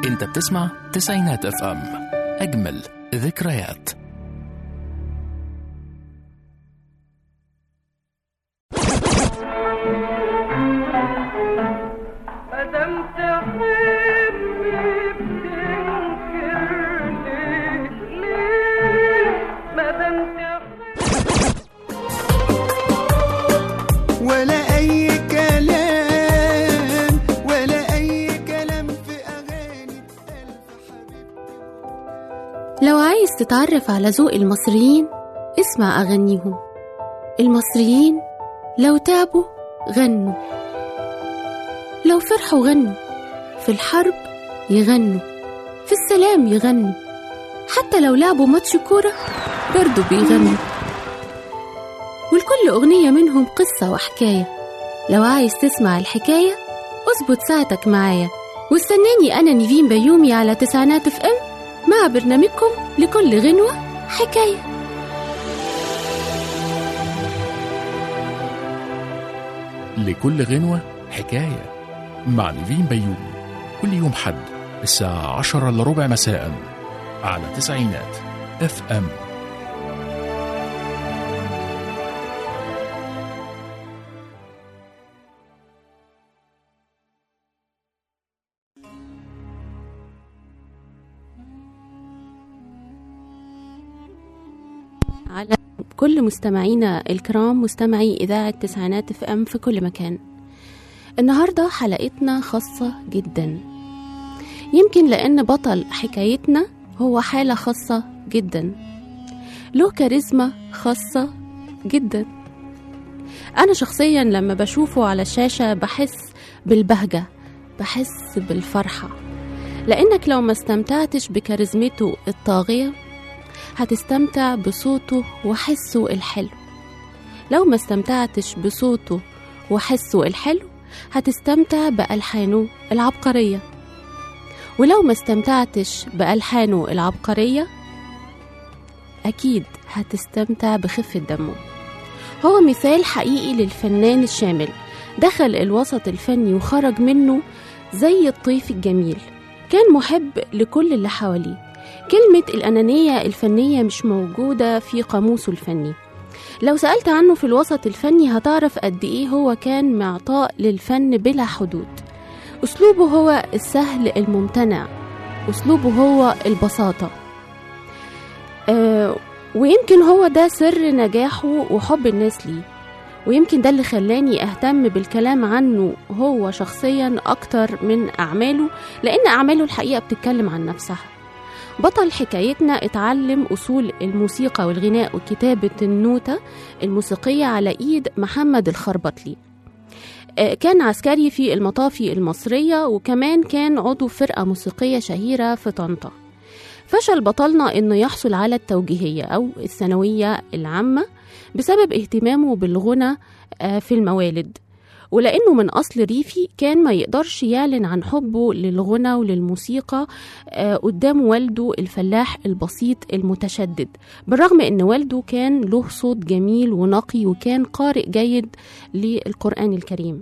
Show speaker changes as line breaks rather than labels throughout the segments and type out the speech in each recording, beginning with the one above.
انت بتسمع تسعينات اف ام اجمل ذكريات
مادام تحبني بتنكر ليه ليه مادام تحبني
ولا أي كلام ولا أي كلام في أغاني ألف حبيب
لو عايز تتعرف على ذوق المصريين اسمع أغانيهم المصريين لو تعبوا غنوا لو فرحوا غنوا في الحرب يغنوا في السلام يغنوا حتى لو لعبوا ماتش كورة برضو بيغنوا ولكل أغنية منهم قصة وحكاية لو عايز تسمع الحكاية اظبط ساعتك معايا واستناني أنا نيفين بيومي على تسعينات اف ام مع برنامجكم لكل غنوة حكاية
لكل غنوة حكاية مع نيفين بيومي كل يوم حد الساعة عشرة إلا ربع مساء على تسعينات اف ام
على كل مستمعينا الكرام مستمعي إذاعة تسعينات اف ام في كل مكان النهاردة حلقتنا خاصة جدا يمكن لأن بطل حكايتنا هو حالة خاصة جدا له كاريزما خاصة جدا أنا شخصيا لما بشوفه على الشاشة بحس بالبهجة بحس بالفرحة لأنك لو ما استمتعتش بكاريزمته الطاغية هتستمتع بصوته وحسه الحلو لو ما استمتعتش بصوته وحسه الحلو هتستمتع بألحانه العبقرية ولو ما استمتعتش بألحانه العبقرية أكيد هتستمتع بخفة دمه هو مثال حقيقي للفنان الشامل دخل الوسط الفني وخرج منه زي الطيف الجميل كان محب لكل اللي حواليه كلمة الأنانية الفنية مش موجودة في قاموسه الفني لو سألت عنه في الوسط الفني هتعرف قد إيه هو كان معطاء للفن بلا حدود أسلوبه هو السهل الممتنع أسلوبه هو البساطة آه ويمكن هو ده سر نجاحه وحب الناس ليه ويمكن ده اللي خلاني أهتم بالكلام عنه هو شخصيا أكتر من أعماله لأن أعماله الحقيقة بتتكلم عن نفسها بطل حكايتنا اتعلم أصول الموسيقى والغناء وكتابة النوتة الموسيقية على إيد محمد الخربطلي آه، كان عسكري في المطافي المصرية وكمان كان عضو فرقة موسيقية شهيرة في طنطا فشل بطلنا إنه يحصل على التوجيهية أو الثانوية العامة بسبب اهتمامه بالغنى آه، في الموالد ولأنه من أصل ريفي كان ما يقدرش يعلن عن حبه للغنى وللموسيقى آه، قدام والده الفلاح البسيط المتشدد بالرغم أن والده كان له صوت جميل ونقي وكان قارئ جيد للقرآن الكريم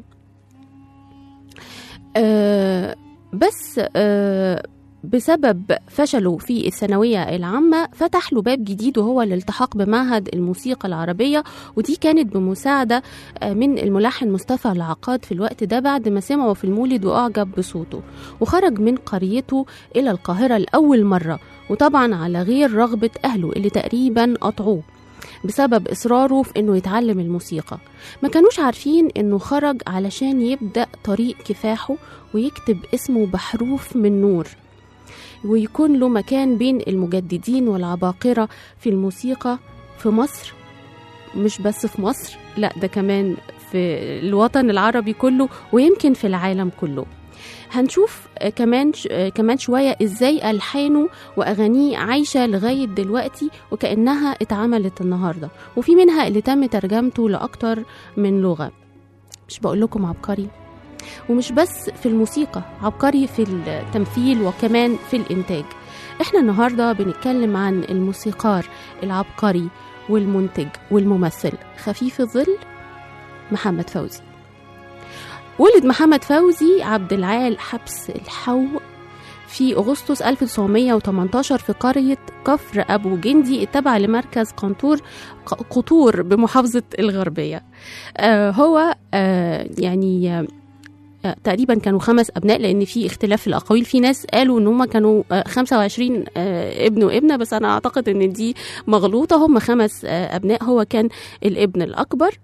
آه، بس آه، بسبب فشله في الثانوية العامة فتح له باب جديد وهو الالتحاق بمعهد الموسيقى العربية ودي كانت بمساعدة آه، من الملحن مصطفى العقاد في الوقت ده بعد ما سمعه في المولد وأعجب بصوته وخرج من قريته إلى القاهرة لأول مرة وطبعا على غير رغبة أهله اللي تقريبا قطعوه بسبب إصراره في إنه يتعلم الموسيقى ما كانوش عارفين إنه خرج علشان يبدأ طريق كفاحه ويكتب اسمه بحروف من نور ويكون له مكان بين المجددين والعباقرة في الموسيقى في مصر مش بس في مصر لا ده كمان في الوطن العربي كله ويمكن في العالم كله هنشوف آه، كمان ش- آه، كمان شوية ازاي ألحانه وأغانيه عايشة لغاية دلوقتي وكأنها اتعملت النهاردة وفي منها اللي تم ترجمته لأكتر من لغة مش بقول لكم عبقري ومش بس في الموسيقى عبقري في التمثيل وكمان في الإنتاج احنا النهاردة بنتكلم عن الموسيقار العبقري والمنتج والممثل خفيف الظل محمد فوزي ولد محمد فوزي عبد العال حبس الحو في أغسطس 1918 في قرية كفر أبو جندي التابعة لمركز قنطور ق- قطور بمحافظة الغربية آه، هو آه، يعني آه، آه، تقريبا كانوا خمس ابناء لان في اختلاف في الاقاويل في ناس قالوا ان هم كانوا آه، 25 آه، ابن وابنه بس انا اعتقد ان دي مغلوطه هم خمس آه، ابناء هو كان الابن الاكبر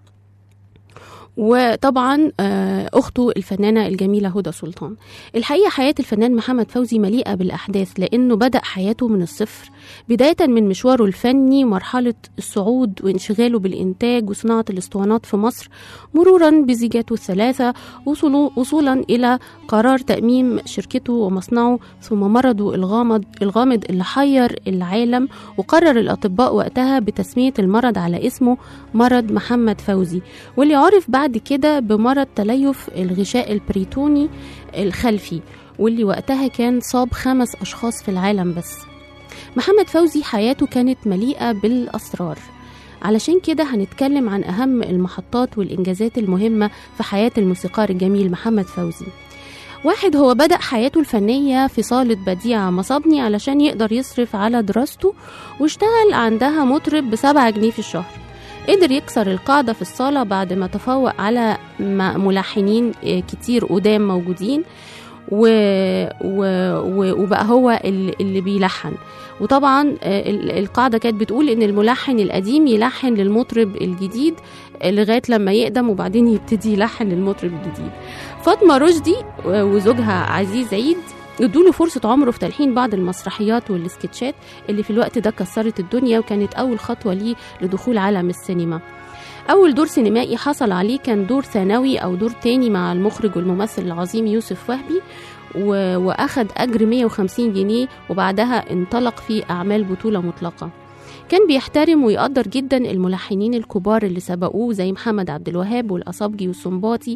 وطبعا آه، اخته الفنانه الجميله هدى سلطان الحقيقه حياه الفنان محمد فوزي مليئه بالاحداث لانه بدا حياته من الصفر بدايه من مشواره الفني مرحله الصعود وانشغاله بالانتاج وصناعه الاسطوانات في مصر مرورا بزيجاته الثلاثه وصوله وصولا الى قرار تاميم شركته ومصنعه ثم مرضه الغامض الغامض اللي حير العالم وقرر الاطباء وقتها بتسميه المرض على اسمه مرض محمد فوزي واللي عرف بعد كده بمرض تليف الغشاء البريتوني الخلفي واللي وقتها كان صاب خمس أشخاص في العالم بس محمد فوزي حياته كانت مليئة بالأسرار علشان كده هنتكلم عن أهم المحطات والإنجازات المهمة في حياة الموسيقار الجميل محمد فوزي واحد هو بدأ حياته الفنية في صالة بديع مصابني علشان يقدر يصرف على دراسته واشتغل عندها مطرب بسبعة جنيه في الشهر قدر يكسر القاعدة في الصالة بعد ما تفوق على م- ملحنين آه، كتير قدام موجودين و... و... و... وبقى هو اللي, اللي بيلحن وطبعا آه، ال- القاعدة كانت بتقول إن الملحن القديم يلحن للمطرب الجديد آه، لغاية لما يقدم وبعدين يبتدي يلحن للمطرب الجديد فاطمة رشدي آه، وزوجها عزيز عيد ادوله فرصة عمره في تلحين بعض المسرحيات والسكتشات اللي في الوقت ده كسرت الدنيا وكانت أول خطوة ليه لدخول عالم السينما أول دور سينمائي حصل عليه كان دور ثانوي أو دور تاني مع المخرج والممثل العظيم يوسف وهبي و... وأخد أجر 150 جنيه وبعدها انطلق في أعمال بطولة مطلقة كان بيحترم ويقدر جدا الملحنين الكبار اللي سبقوه زي محمد عبد الوهاب والأصابجي والسنباطي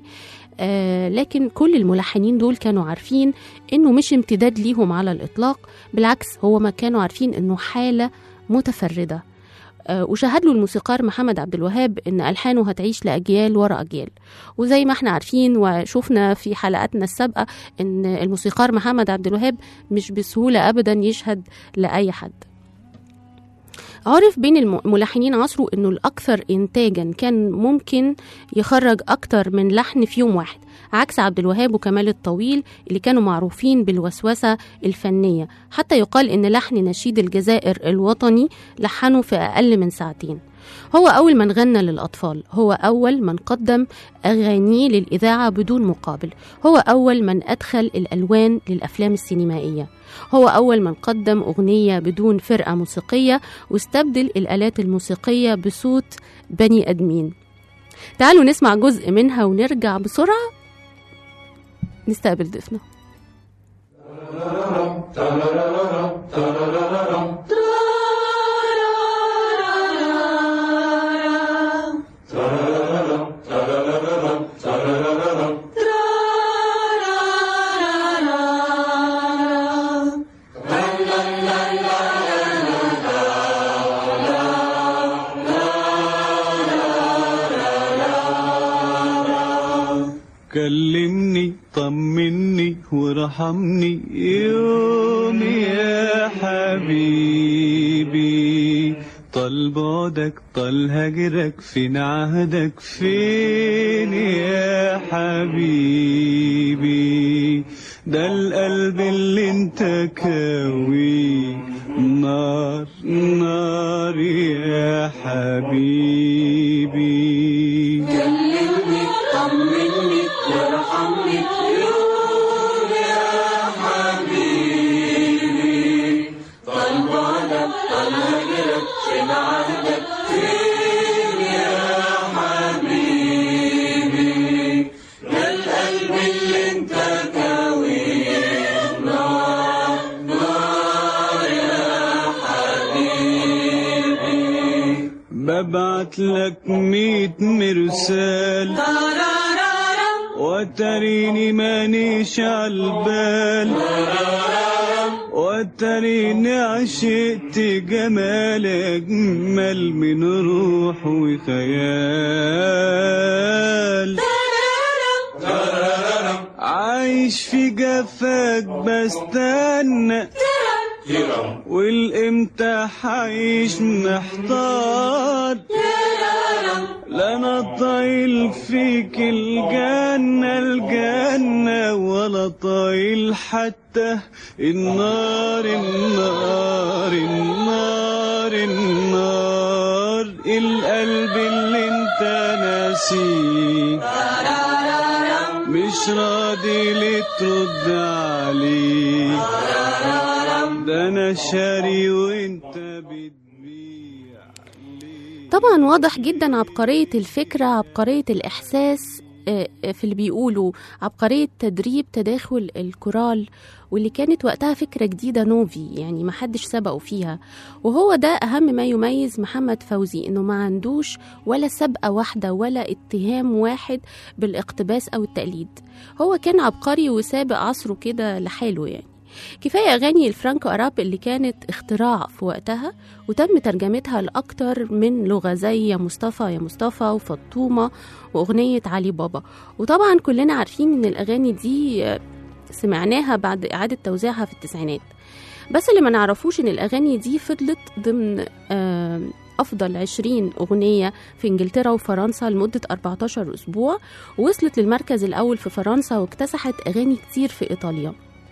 آه لكن كل الملحنين دول كانوا عارفين انه مش امتداد ليهم على الاطلاق بالعكس هو ما كانوا عارفين انه حاله متفرده آه، وشهد له الموسيقار محمد عبد الوهاب ان الحانه هتعيش لاجيال ورا اجيال وزي ما احنا عارفين وشفنا في حلقاتنا السابقه ان الموسيقار محمد عبد الوهاب مش بسهوله ابدا يشهد لاي حد عرف بين الم- ملحنين عصره انه الاكثر انتاجا كان ممكن يخرج اكتر من لحن في يوم واحد عكس عبد الوهاب وكمال الطويل اللي كانوا معروفين بالوسوسه الفنيه حتى يقال ان لحن نشيد الجزائر الوطني لحنه في اقل من ساعتين هو أول من غنى للأطفال هو أول من قدم أغانيه للإذاعة بدون مقابل هو أول من أدخل الألوان للأفلام السينمائية هو أول من قدم أغنية بدون فرقة موسيقية واستبدل الآلات الموسيقية بصوت بني أدمين تعالوا نسمع جزء منها ونرجع بسرعة نستقبل ضيفنا
كلمني طمني وارحمني يوم يا حبيبي طال بعدك طال هجرك فين عهدك فين يا حبيبي ده القلب اللي انت كاوي نار نار يا حبيبي ببعت لك ميت مرسال وتريني مانيش عالبال وتريني عشقت جمال أجمل من روح وخيال عايز عايش في جفاك بستنى والامتى حعيش محتار لا انا طايل فيك الجنة الجنة ولا طايل حتى النار النار النار النار القلب اللي انت ناسيه مش راضي ليه ترد عليه ده انا شاري وانت بتبيع ليه
طبعا واضح جدا عبقرية الفكرة عبقرية الإحساس آه، آه، في اللي بيقولوا عبقرية تدريب تداخل الكورال واللي كانت وقتها فكرة جديدة نوفي يعني ما حدش سبقه فيها وهو ده أهم ما يميز محمد فوزي إنه ما عندوش ولا سبقة واحدة ولا اتهام واحد بالاقتباس أو التقليد هو كان عبقري وسابق عصره كده لحاله يعني كفاية أغاني الفرانكو أراب اللي كانت اختراع في وقتها وتم ترجمتها لأكتر من لغة زي يا مصطفى يا مصطفى وفطومة وأغنية علي بابا وطبعا كلنا عارفين إن الأغاني دي آه، سمعناها بعد إعادة توزيعها في التسعينات بس اللي ما نعرفوش إن الأغاني دي فضلت ضمن آه، أفضل 20 أغنية في إنجلترا وفرنسا لمدة 14 أسبوع ووصلت للمركز الأول في فرنسا واكتسحت أغاني كتير في إيطاليا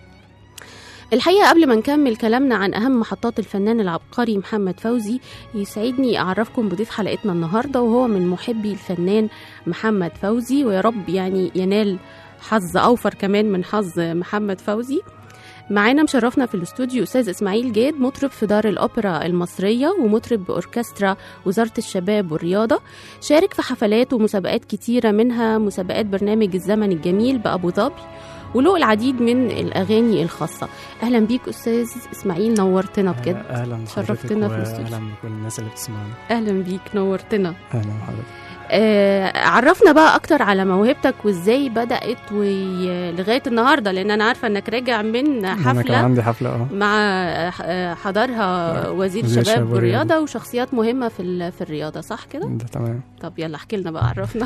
الحقيقة قبل ما نكمل كلامنا عن أهم محطات الفنان العبقري محمد فوزي يسعدني أعرفكم بضيف حلقتنا النهاردة وهو من محبي الفنان محمد فوزي ويا رب يعني ينال حظ أوفر كمان من حظ محمد فوزي معانا مشرفنا في الاستوديو أستاذ إسماعيل جاد مطرب في دار الأوبرا المصرية ومطرب بأوركسترا وزارة الشباب والرياضة شارك في حفلات ومسابقات كتيرة منها مسابقات برنامج الزمن الجميل بأبو ظبي وله العديد من الأغاني الخاصة أهلا بيك أستاذ إسماعيل نورتنا بجد
اهلا بحضرتك
شرفتنا في الاستوديو.
واهلا بكل الناس اللي بتسمعنا
أهلا بيك نورتنا
اهلا بحضرتك
آه عرفنا بقى أكتر على موهبتك وإزاي بدأت ولغاية النهاردة لأن أنا عارفة إنك راجع من
انا كان
حفلة
عندي حفله اه
مع آه، حضرها وزير
وزير
الشباب
الشباب
والرياضة
والرياضة.
وشخصيات مهمة في ال- في الرياضة صح كده؟
ده تمام
طب يلا احكي لنا بقى عرفنا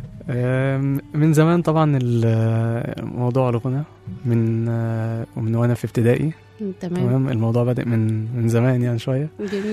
آم، من زمان طبعا ال- موضوع الغنى من آه، ومن وانا في ابتدائي
تمام
تمام الموضوع بادئ من من زمان يعني شويه
جميل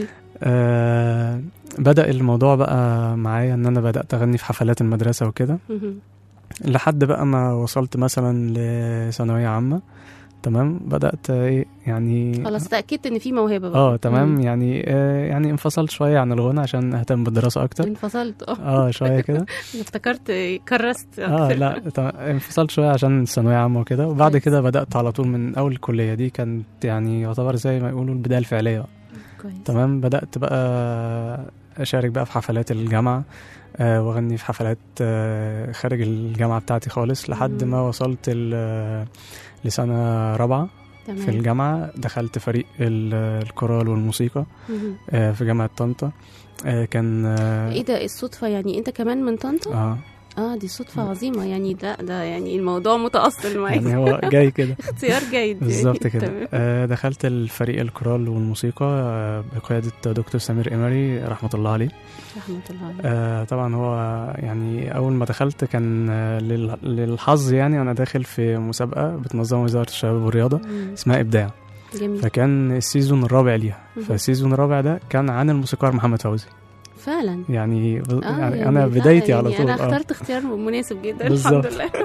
آه، بدأ الموضوع بقى معايا ان انا بدأت اغني في حفلات المدرسه وكده
مهم.
لحد بقى ما وصلت مثلا لثانويه عامه تمام بدأت ايه يعني
خلاص تأكدت إن في موهبة بقى
اه تمام
مم.
يعني آه يعني انفصلت شويه عن الغنى عشان اهتم بالدراسه اكتر
انفصلت اه
اه شويه كده
أنا افتكرت كرست
اه
أكتر.
لا تمام، انفصلت شويه عشان الثانويه عامه وكده وبعد
كويس.
كده بدات على طول من اول الكليه دي كانت يعني يعتبر زي ما يقولوا البدايه الفعليه بقى.
كويس
تمام بدات بقى اشارك بقى في حفلات الجامعه آه واغني في حفلات آه خارج الجامعه بتاعتي خالص لحد
مم.
ما وصلت ال- لسنه رابعه
تمام
في الجامعه دخلت فريق ال- الكورال والموسيقى
مهم.
آه في جامعه طنطا آه كان اه,
ايه ده الصدفة يعني انت كمان من طنطا؟
آه
اه دي صدفة عظيمة يعني ده ده يعني الموضوع متأصل معاك
يعني هو جاي كده
اختيار جيد يعني.
بالظبط كده
تمام.
آه دخلت الفريق الكورال والموسيقى آه بقيادة دكتور سمير إمري رحمة الله عليه
رحمة الله عليك
آه طبعا هو يعني أول ما دخلت كان آه لل- للحظ يعني أنا داخل في مسابقة بتنظمها وزارة الشباب والرياضة
مم.
اسمها إبداع
جميل
فكان السيزون الرابع ليها
مهم.
فالسيزون الرابع ده كان عن الموسيقار محمد فوزي
فعلا
يعني, ب...
آه
يعني أنا
لا،
بدايتي
يعني
على طول
انا
آه.
اخترت اختيار مناسب جدا
بالظبط.
الحمد لله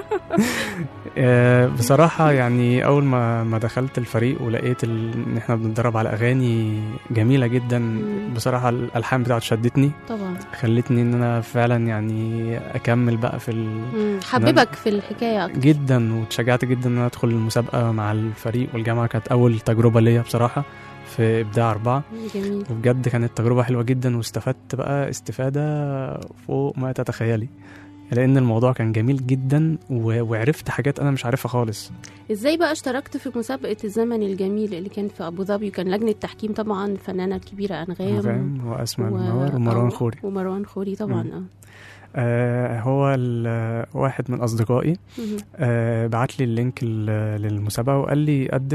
آه، بصراحة يعني أول ما ما دخلت الفريق ولقيت ال- إن إحنا بنتدرب على أغاني جميلة جدا
مم.
بصراحة الألحان بتاعته شدتني
طبعا
خلتني إن أنا فعلا يعني أكمل بقى في ال...
مم. حببك في الحكاية أكتر
جدا واتشجعت جدا إن أنا أدخل المسابقة مع الفريق والجامعة كانت أول تجربة ليا بصراحة في إبداع أربعة
جميل
وبجد كانت تجربة حلوة جدا واستفدت بقى استفادة فوق ما تتخيلي لأن الموضوع كان جميل جدا و... وعرفت حاجات أنا مش عارفها خالص
ازاي بقى اشتركت في مسابقة الزمن الجميل اللي كان في ابو ظبي وكان لجنة تحكيم طبعا الفنانة الكبيرة انغام
فاهم واسماء
و-
المنور ومروان
آه،
خوري
ومروان خوري طبعا
مم.
اه
آه هو ال- واحد من اصدقائي
مهم.
آه بعت لي اللينك ال- للمسابقه وقال لي قدم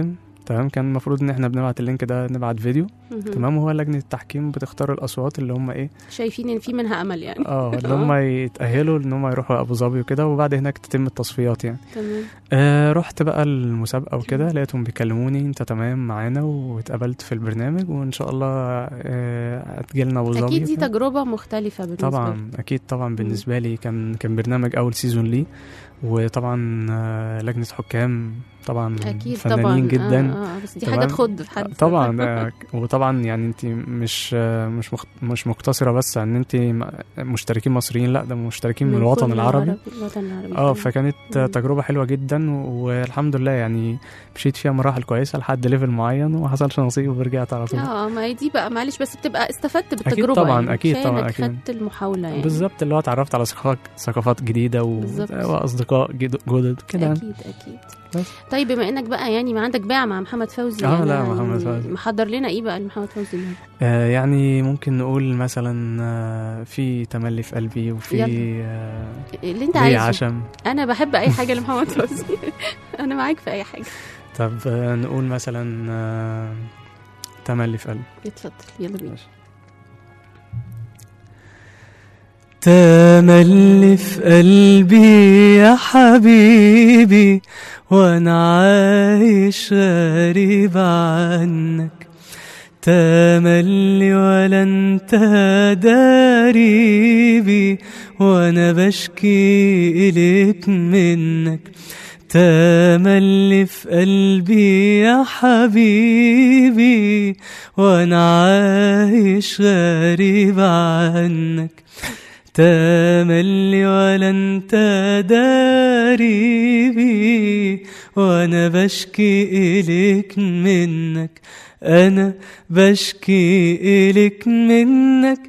تمام كان المفروض ان احنا بنبعت اللينك ده نبعت فيديو
مهم.
تمام وهو لجنه التحكيم بتختار الاصوات اللي هم ايه
شايفين ان في منها امل يعني
اه اللي هم يتاهلوا ان هم يروحوا ابو ظبي وكده وبعد هناك تتم التصفيات يعني
تمام
آه رحت بقى المسابقه وكده لقيتهم بيكلموني انت تمام معانا واتقبلت في البرنامج وان شاء الله آه هتجيلنا ابو ظبي
اكيد دي
وكده.
تجربه مختلفه بالنسبه لك.
طبعا اكيد طبعا بالنسبه لي كان كان برنامج اول سيزون ليه وطبعا آه، لجنه حكام طبعا
اكيد
فنانين
طبعا
جدا
آه آه بس دي
تمام؟
حاجه تخض في حد
طبعا آه، وطبعا يعني انت مش آه، مش مخ- مش مقتصره بس ان انت م- مشتركين مصريين لا ده مشتركين من, الوطن
كل
العربي
الوطن العربي
اه
طبعاً.
فكانت
مم.
تجربه حلوه جدا والحمد لله يعني مشيت فيها مراحل كويسه لحد ليفل معين وما حصلش نصيب ورجعت على طول
اه ما هي دي بقى معلش بس بتبقى استفدت
أكيد
بالتجربه
طبعاً،
يعني
أكيد
كفاية
طبعاً،
إنك
أكيد.
خدت المحاوله يعني
بالظبط اللي هو اتعرفت على ثقافات ثقافات جديده و...
بالظبط.
واصدقاء جد- جدد كده يعني.
اكيد اكيد
بس.
طيب بما انك بقى يعني ما عندك باع مع محمد فوزي
آه،
يعني
لا، محمد فوزي.
محضر لنا ايه بقى لمحمد فوزي النهارده؟
آه يعني ممكن نقول مثلا آه في تملي في قلبي وفي
يلا.
آه
اللي انت
ليه
عايزه
عشم
انا بحب اي حاجه لمحمد فوزي انا معاك في اي حاجه
طب آه نقول مثلا آه تملي في قلبي
اتفضل يلا بينا
تملي في قلبي يا حبيبي وانا عايش غريب عنك تملي ولا انت داريبي وانا بشكي اليك منك تملي في قلبي يا حبيبي وانا عايش غريب عنك تملي ولا انت داري بي وانا بشكي اليك منك انا بشكي اليك منك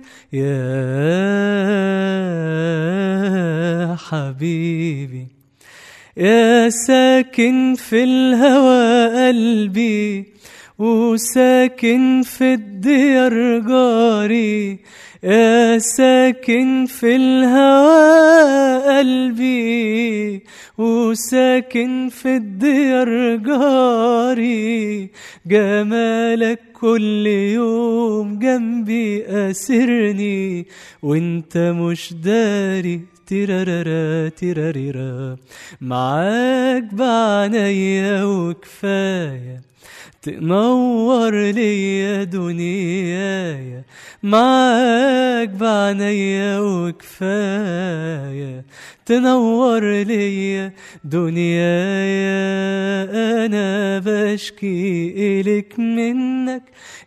يا حبيبي يا ساكن في الهوى قلبي وساكن في الديار جاري يا ساكن في الهوى قلبي وساكن في الديار جاري جمالك كل يوم جنبي أسرني وانت مش داري تيرارارا تيراريرا معاك بعنايا وكفايه تنور ليا دنيايا معاك بعنايا وكفاية تنور ليا دنيايا أنا بشكي إليك منك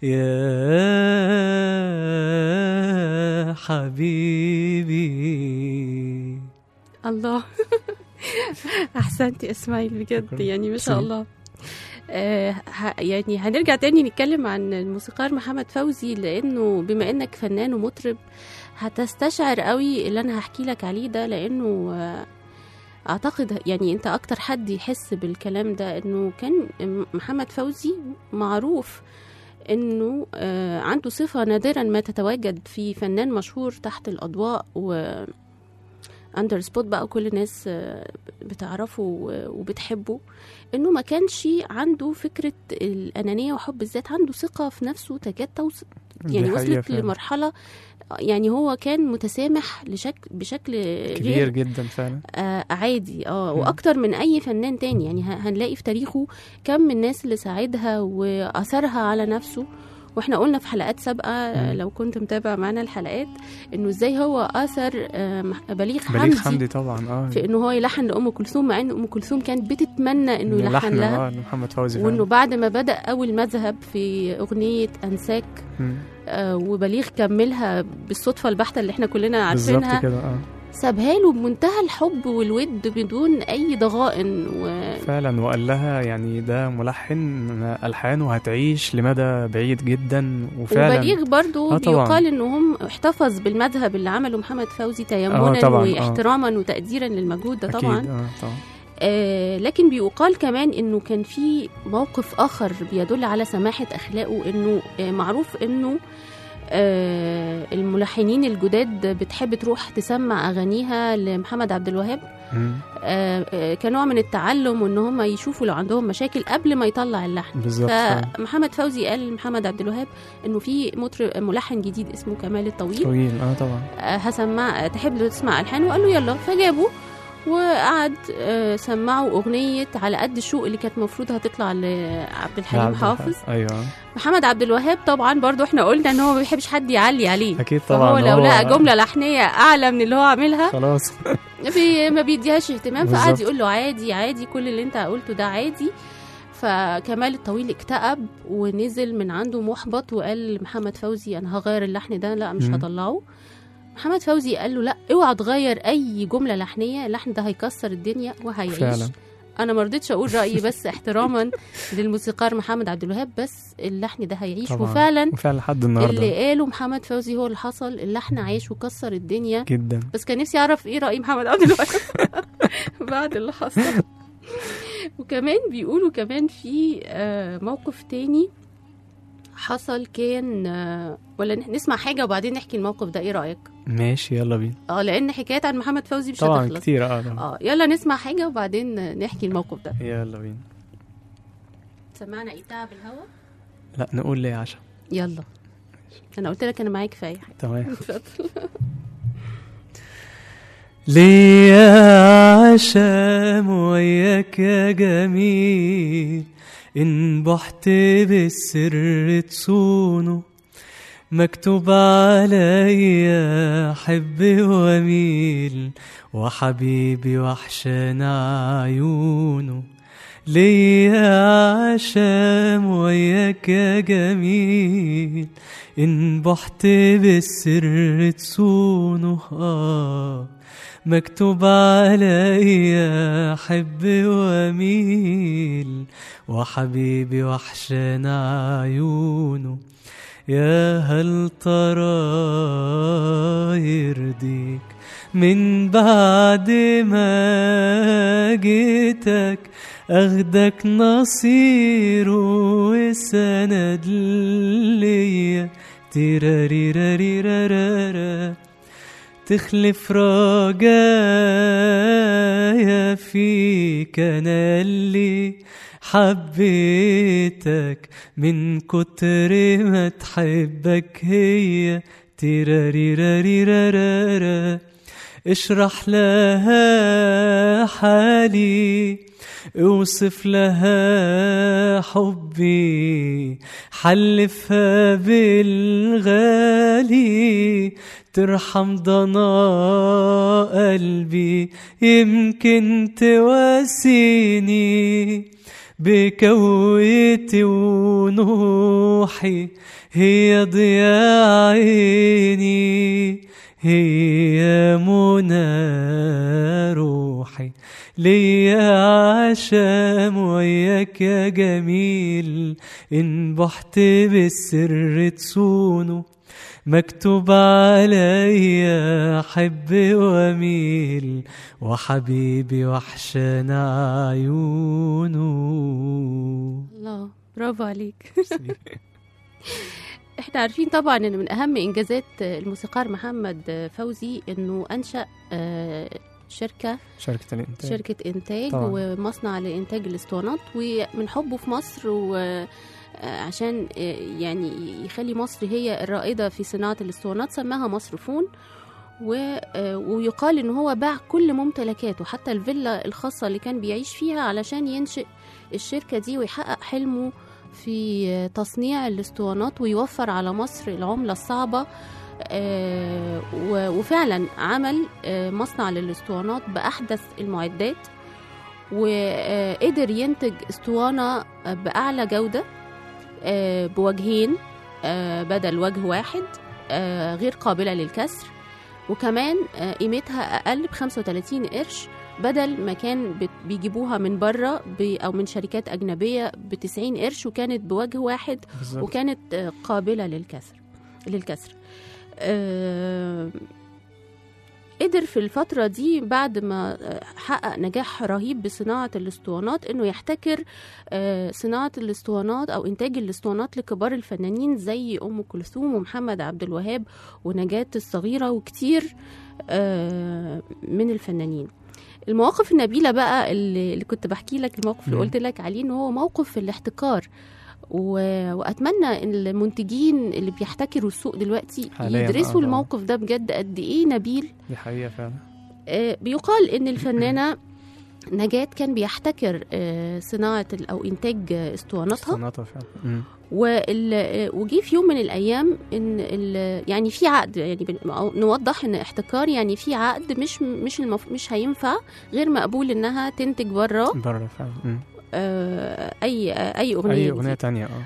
يا حبيبي
الله احسنتي اسماعيل بجد
شكراً.
يعني ما شاء
سلام.
الله آه ه- يعني هنرجع تاني نتكلم عن الموسيقار محمد فوزي لانه بما انك فنان ومطرب هتستشعر قوي اللي انا هحكي لك عليه ده لانه آه، اعتقد يعني انت اكتر حد يحس بالكلام ده انه كان محمد فوزي معروف انه آه، عنده صفه نادرا ما تتواجد في فنان مشهور تحت الاضواء و اندر سبوت بقى وكل الناس آه، بتعرفه و- وبتحبه انه ما كانش عنده فكره الانانيه وحب الذات عنده ثقه في نفسه تكاد توصل
دي
يعني
حقيقة
وصلت
فعلا.
لمرحله يعني هو كان متسامح لشكل بشكل
كبير
غير
جدا فعلا
آه عادي اه
مم.
واكتر من اي فنان تاني يعني ه- هنلاقي في تاريخه كم من الناس اللي ساعدها واثرها على نفسه واحنا قلنا في حلقات سابقه آه،
مم.
لو كنت متابع معانا الحلقات انه ازاي هو اثر آه، مح- بليغ حمدي,
بليغ حمدي طبعا اه
في انه هو يلحن لام كلثوم مع ان ام كلثوم كانت بتتمنى انه يلحن
لحن
لها
اه لمحمد فوزي
وانه
فعلا
بعد ما بدا اول مذهب في اغنيه انساك
مم.
آه، وبليغ كملها بالصدفه البحته اللي احنا كلنا
بالظبط
عارفينها
كده اه
سابها له بمنتهى الحب والود بدون اي ضغائن و...
فعلا وقال لها يعني ده ملحن الحانه هتعيش لمدى بعيد جدا وفعلا
وبليغ برضو
آه طبعاً.
بيقال انه هم احتفظ بالمذهب اللي عمله محمد فوزي تيمنا
طبعاً، آه.
واحتراما وتقديرا للمجهود ده طبعا
اكيد اه طبعا
آه لكن بيقال كمان انه كان في موقف اخر بيدل على سماحه اخلاقه انه آه معروف انه آه الملحنين الجداد بتحب تروح تسمع اغانيها لمحمد عبد الوهاب
مم.
آه، آه، كنوع من التعلم وان هم يشوفوا لو عندهم مشاكل قبل ما يطلع اللحن
بالظبط فعلا.
فمحمد فوزي قال لمحمد عبد الوهاب انه في مطرب ملحن جديد اسمه كمال الطويل
طويل اه طبعا
آه، هسمع تحب لو تسمع الحان وقال له يلا فجابه وقعد آه، سمعوا اغنيه على قد الشوق اللي كانت المفروض هتطلع لعبد الحليم
عبد
حافظ
الحق. ايوه
محمد عبد الوهاب طبعا برضو احنا قلنا ان هو ما بيحبش حد يعلي عليه
اكيد طبعا
فهو لو لقى جمله لحنيه اعلى من اللي هو عاملها
خلاص
بي ما بيديهاش اهتمام فقعد
بالظبط.
يقول له عادي عادي كل اللي انت قلته ده عادي فكمال الطويل اكتئب ونزل من عنده محبط وقال لمحمد فوزي انا هغير اللحن ده لا مش
مم.
هطلعه محمد فوزي قال له لا اوعى تغير اي جمله لحنيه اللحن ده هيكسر الدنيا وهيعيش
فعلا
انا ما رضيتش اقول رايي بس احتراما للموسيقار محمد عبد الوهاب بس اللحن ده هيعيش
طبعا.
وفعلا
وفعلا لحد النهارده
اللي قاله محمد فوزي هو اللي حصل اللحن عايش وكسر الدنيا
جدا
بس كان نفسي اعرف ايه راي محمد عبد الوهاب بعد اللي حصل وكمان بيقولوا كمان في آه، موقف تاني حصل كان آه، ولا نح- نسمع حاجه وبعدين نحكي الموقف ده ايه رايك
ماشي يلا بينا
اه لان حكايات عن محمد فوزي مش
طبعا
هتخلص
كتير اه طبعا
اه يلا نسمع حاجه وبعدين نحكي الموقف ده
يلا بينا
سمعنا ايه تعب الهوا
لا نقول ليه عشان
يلا انا قلت لك انا معايا كفايه
تمام
اتفضل
ليا عشام وياك يا جميل إن بحت بالسر تصونه مكتوب عليا حب واميل وحبيبي وحشان عيونه ليا عشام وياك يا جميل إن بحت بالسر تصونه آه مكتوب عليا حب واميل وحبيبي وحشان عيونه يا هل ترى يرضيك من بعد ما جيتك اخدك نصير وسند ليا تيراريراريرارارا تخلف رجايا فيك انا اللي حبيتك من كتر ما تحبك هي تيراريراريرارارا اشرح لها حالي اوصف لها حبي حلفها بالغالي ترحم ضنا قلبي يمكن تواسيني بكويتي ونوحي هي ضياء عيني هي منى روحي ليا عشام وياك يا جميل إن بحت بالسر تصونه مكتوب عليا حب واميل وحبيبي وحشان عيونه
الله برافو عليك احنا عارفين طبعا ان من اهم انجازات الموسيقار محمد فوزي انه انشا آه، شركه
شركة الإنتاج
شركه انتاج
طبعاً.
ومصنع لانتاج الاسطوانات ومن حبه في مصر و آه، عشان آه، يعني يخلي مصر هي الرائده في صناعه الاسطوانات سماها مصر فون و... آه، ويقال ان هو باع كل ممتلكاته حتى الفيلا الخاصه اللي كان بيعيش فيها علشان ينشئ الشركه دي ويحقق حلمه في آه، تصنيع الاسطوانات ويوفر على مصر العمله الصعبه آه، و- وفعلا عمل آه، مصنع للاسطوانات باحدث المعدات وقدر ينتج اسطوانه آه، باعلى جوده آه، بوجهين آه، بدل وجه واحد آه، غير قابله للكسر وكمان آه، قيمتها اقل ب 35 قرش بدل ما كان بت- بيجيبوها من بره ب- او من شركات اجنبيه ب 90 قرش وكانت بوجه واحد
بالظبط
وكانت آه، قابله للكسر للكسر آه، قدر في الفترة دي بعد ما آه، حقق نجاح رهيب بصناعة الاسطوانات انه يحتكر آه، صناعة الاسطوانات او انتاج الاسطوانات لكبار الفنانين زي ام كلثوم ومحمد عبد الوهاب ونجاة الصغيرة وكتير آه، من الفنانين المواقف النبيله بقى اللي, اللي كنت بحكي لك الموقف اللي
مم.
قلت لك عليه ان هو موقف الاحتكار و... واتمنى ان المنتجين اللي بيحتكروا السوق دلوقتي
حالياً، آه،
يدرسوا
طبعاً.
الموقف ده بجد قد ايه نبيل
دي حقيقه فعلا
آه، بيقال ان الفنانه نجاة كان بيحتكر آه، صناعة ال- أو إنتاج آه، اسطواناتها
صناعتها فعلا مم.
وال- آه، وجي في يوم من الأيام إن ال- يعني في عقد يعني بن- أو نوضح إن احتكار يعني في عقد مش مش المف... مش هينفع غير مقبول إنها تنتج بره
بره فعلا مم.
آه، أي آه، أي أغنية
اي
جديدة.
اغنيه تانية اه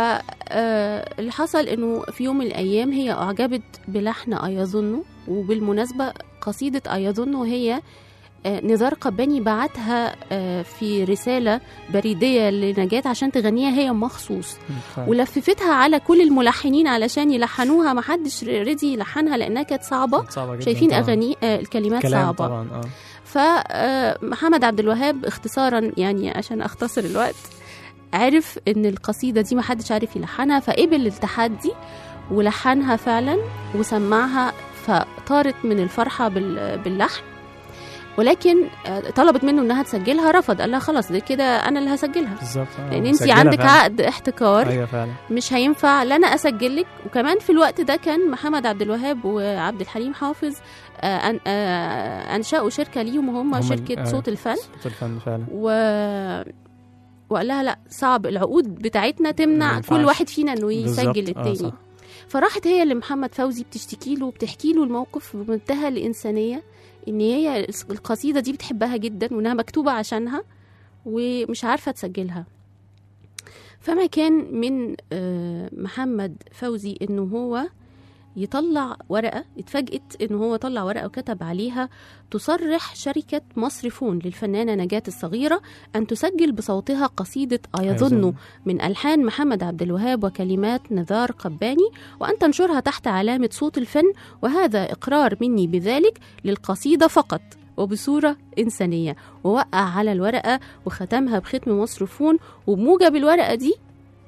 فاللي حصل انه في يوم من الايام هي اعجبت بلحن ايظن وبالمناسبه قصيده ايظن هي آه، نزار قباني بعتها آه، في رساله بريديه لنجاة عشان تغنيها هي مخصوص
فعلا.
ولففتها على كل الملحنين علشان يلحنوها ما حدش رضي يلحنها لانها كانت صعبه
كانت صعبه جدا
شايفين
طبعاً.
اغاني آه، الكلمات
كلام
صعبه
طبعا اه
فمحمد عبد الوهاب اختصارا يعني عشان اختصر الوقت عرف ان القصيده دي ما حدش عارف يلحنها فقبل التحدي ولحنها فعلا وسمعها فطارت من الفرحه بال- باللحن ولكن آه، طلبت منه انها تسجلها رفض قال لها خلاص دي كده انا اللي هسجلها
بالظبط آه.
لان انت
مسجلة
عندك
فعلاً.
عقد احتكار
ايوه فعلا
مش هينفع لا انا اسجل لك وكمان في الوقت ده كان محمد عبد الوهاب وعبد الحليم حافظ آه، أن- آه، انشأوا شركه ليهم وهم
هم ال-
شركه
آه.
صوت الفن
صوت الفن فعلا
و وقال لها لا صعب العقود بتاعتنا تمنع
ما ينفعش.
كل واحد فينا انه
بالظبط.
يسجل
آه،
التاني
صح.
فراحت هي لمحمد فوزي بتشتكي له وبتحكي له الموقف بمنتهى الانسانيه ان هي القصيده دي بتحبها جدا وانها مكتوبه عشانها ومش عارفه تسجلها فما كان من آه، محمد فوزي انه هو يطلع ورقه اتفاجئت ان هو طلع ورقه وكتب عليها تصرح شركه مصرفون للفنانه نجاة الصغيره ان تسجل بصوتها قصيده ايظن
أيظن.
من الحان محمد عبد الوهاب وكلمات نزار قباني وان تنشرها تحت علامه صوت الفن وهذا اقرار مني بذلك للقصيده فقط وبصورة إنسانية ووقع على الورقة وختمها بختم مصرفون وبموجب الورقة دي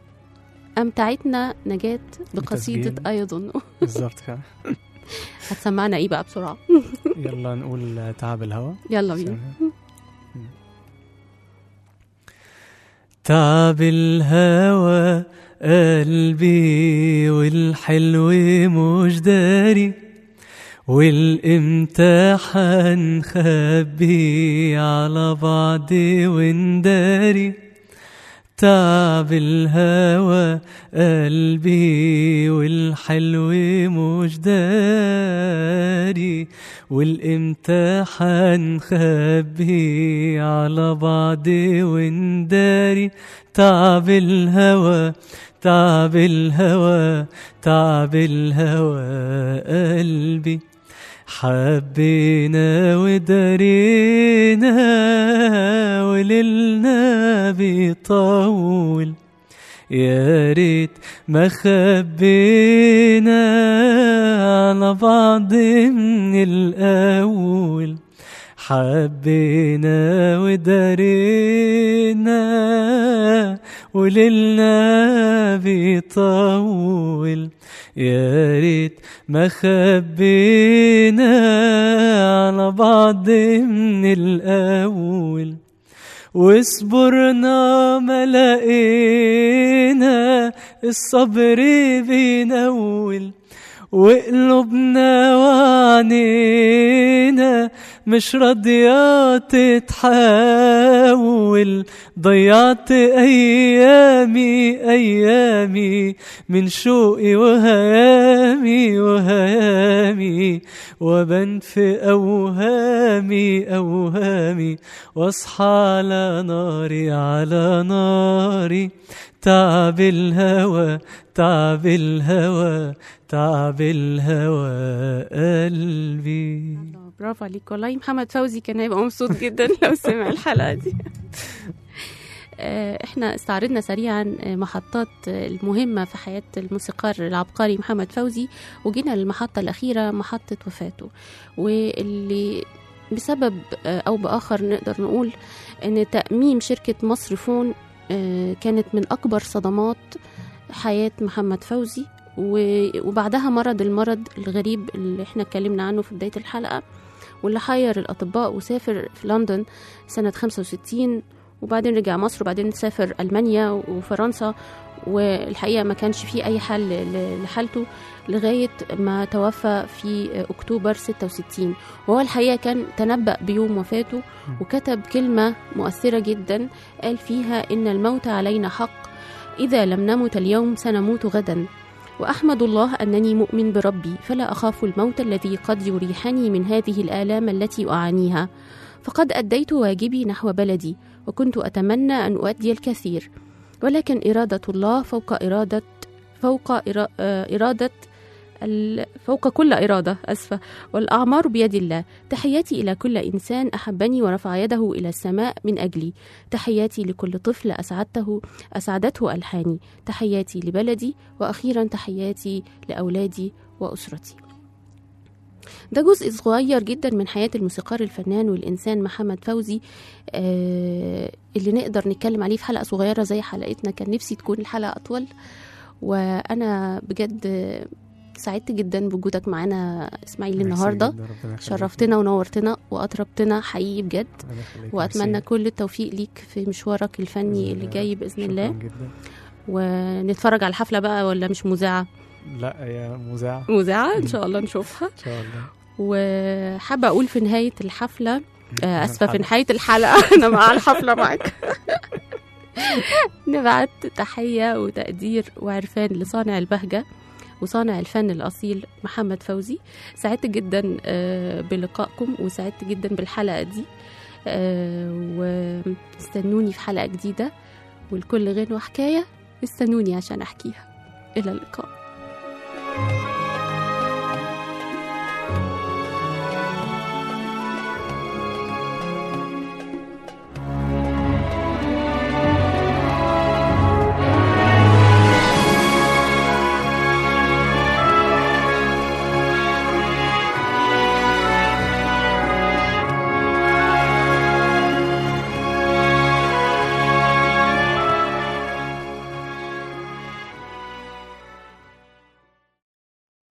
أمتعتنا نجاة بقصيدة
بتسجيل.
أيظن
بالظبط فعلا
هتسمعنا إيه بقى بسرعة
يلا نقول تعب الهوى
يلا بينا
تعب الهوى قلبي والحلو مش داري والامتحان خبي على بعض ونداري تعب الهوى قلبي والحلو مش داري والامتحان خبي على بعض ونداري تعب الهوى تعب الهوى تعب الهوى قلبي حبينا ودارينا وليلنا بيطول يا ريت ما خبينا على بعض من الأول حبينا ودارينا وليلنا بيطول يا ريت ما خبينا على بعض من الأول وصبرنا ما لقينا الصبر بينول وقلوبنا وعنينا مش راضية تتحول ضيعت أيامي أيامي من شوقي وهيامي وهيامي وبن في أوهامي أوهامي واصحى على ناري على ناري تعب الهوى تعب الهوى تعب الهوى قلبي
برافو عليك والله محمد فوزي كان هيبقى مبسوط جدا لو سمع الحلقة دي آه، احنا استعرضنا سريعا آه، محطات آه، المهمة في حياة الموسيقار العبقري محمد فوزي وجينا للمحطة الأخيرة محطة وفاته واللي بسبب آه، أو بآخر نقدر نقول أن تأميم شركة مصرفون آه، كانت من أكبر صدمات حياة محمد فوزي و- وبعدها مرض المرض الغريب اللي احنا اتكلمنا عنه في بداية الحلقة واللي حير الأطباء وسافر في لندن سنة 65 وبعدين رجع مصر وبعدين سافر ألمانيا وفرنسا والحقيقة ما كانش فيه أي حل ل- لحالته لغاية ما توفى في أكتوبر 66 وهو الحقيقة كان تنبأ بيوم وفاته وكتب كلمة مؤثرة جدا قال فيها إن الموت علينا حق إذا لم نمت اليوم سنموت غدا وأحمد الله أنني مؤمن بربي فلا أخاف الموت الذي قد يريحني من هذه الآلام التي أعانيها فقد أديت واجبي نحو بلدي وكنت أتمنى أن أؤدي الكثير ولكن إرادة الله فوق إرادة فوق إرا- آه، إرادة ال- فوق كل إرادة أسفة والأعمار بيد الله تحياتي إلى كل إنسان أحبني ورفع يده إلى السماء من أجلي تحياتي لكل طفل أسعدته أسعدته ألحاني تحياتي لبلدي وأخيرا تحياتي لأولادي وأسرتي ده جزء صغير جدا من حياة الموسيقار الفنان والإنسان محمد فوزي آه اللي نقدر نتكلم عليه في حلقة صغيرة زي حلقتنا كان نفسي تكون الحلقة أطول وأنا بجد سعدت جدا بوجودك معانا إسماعيل
ميرسي جدا،
النهاردة
ربنا يخليك.
شرفتنا ونورتنا وأطربتنا حقيقي بجد
ربنا يخليك.
وأتمنى
ميرسي.
كل التوفيق ليك في مشوارك الفني اللي جاي بإذن
شكراً
الله
جدا
ونتفرج على الحفلة بقى ولا مش مذاعة
لا يا مذاعة
مذاعة إن شاء الله نشوفها
ان شاء الله
وحابة أقول في نهاية الحفلة آه، أسفة في
الحلقة.
نهاية الحلقة أنا مع الحفلة معاك نبعت تحية وتقدير وعرفان لصانع البهجة وصانع الفن الأصيل محمد فوزي سعدت جدا آه، بلقائكم وسعدت جدا بالحلقة دي آه، واستنوني في حلقة جديدة والكل غنوة حكاية استنوني عشان أحكيها إلى اللقاء